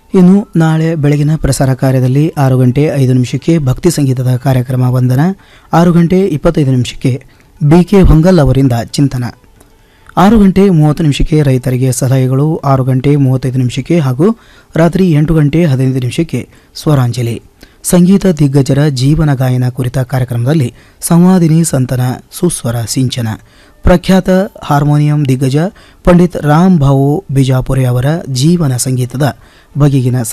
ಇನ್ನು ನಾಳೆ ಬೆಳಗಿನ ಪ್ರಸಾರ ಕಾರ್ಯದಲ್ಲಿ ಆರು ಗಂಟೆ ಐದು ನಿಮಿಷಕ್ಕೆ ಭಕ್ತಿ ಸಂಗೀತದ ಕಾರ್ಯಕ್ರಮ ವಂದನ ಆರು ಗಂಟೆ ಇಪ್ಪತ್ತೈದು ನಿಮಿಷಕ್ಕೆ ಬಿ ಕೆ ಹೊಂಗಲ್ ಅವರಿಂದ ಚಿಂತನ ಆರು ಗಂಟೆ ಮೂವತ್ತು ನಿಮಿಷಕ್ಕೆ ರೈತರಿಗೆ ಸಲಹೆಗಳು ಆರು ಗಂಟೆ ಮೂವತ್ತೈದು ನಿಮಿಷಕ್ಕೆ ಹಾಗೂ ರಾತ್ರಿ ಎಂಟು ಗಂಟೆ ಹದಿನೈದು ನಿಮಿಷಕ್ಕೆ ಸ್ವರಾಂಜಲಿ ಸಂಗೀತ ದಿಗ್ಗಜರ ಜೀವನ ಗಾಯನ ಕುರಿತ ಕಾರ್ಯಕ್ರಮದಲ್ಲಿ ಸಂವಾದಿನಿ ಸಂತನ ಸುಸ್ವರ ಸಿಂಚನ ಪ್ರಖ್ಯಾತ ಹಾರ್ಮೋನಿಯಂ ದಿಗ್ಗಜ ಪಂಡಿತ್ ರಾಮ್ ಭಾವು ಬಿಜಾಪುರೆ ಅವರ ಜೀವನ ಸಂಗೀತದ ಬಗೆಗಿನ